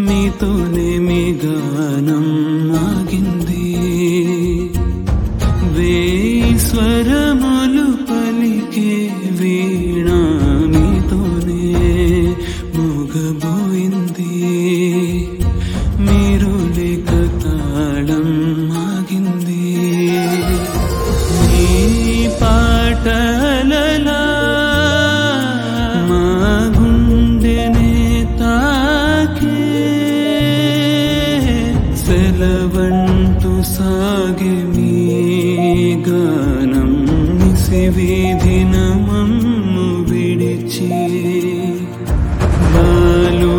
మీతోనే మీ గానం ఆగింది వేశ్వరములు పలికే వీణ మీతోనే మూగబోయింది మీరు లేక తాళం ఆగింది ఈ పాటలలా మా గుండెనే తాకే సెలవంటూ సాగే మీ గానం నిసివీధిన మమ్ము విడిచి బాలు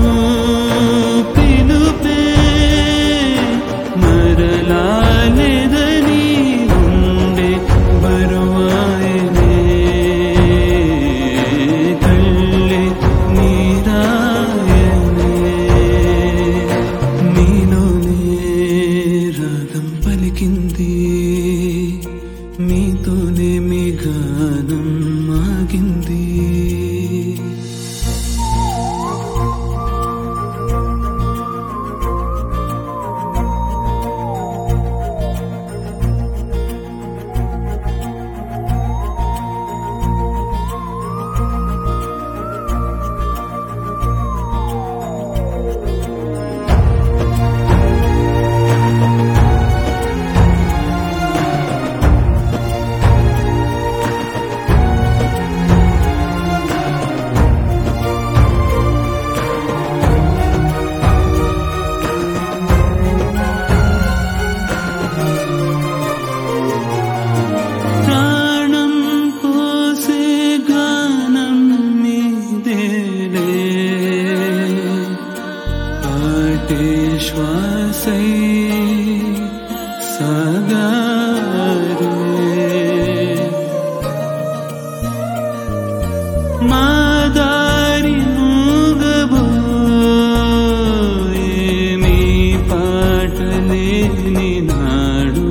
పిలుపే మరలాలేదని ఉండే బరువాయనే కళ్ళే నీరాయనే మీలోనే రాగం పలికింది మీతోనే మీ గానం ఆగింది ప్రాణం పోసే గానం మీదేలే పాటే శ్వాసై సాగారే మా దారి మూగబోయే మీ పాటలేని నాడు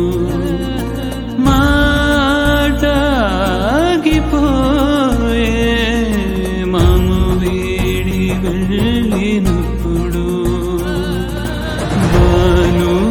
మాటాగిపోయే మము వీడి వెళ్ళినప్పుడు బాలు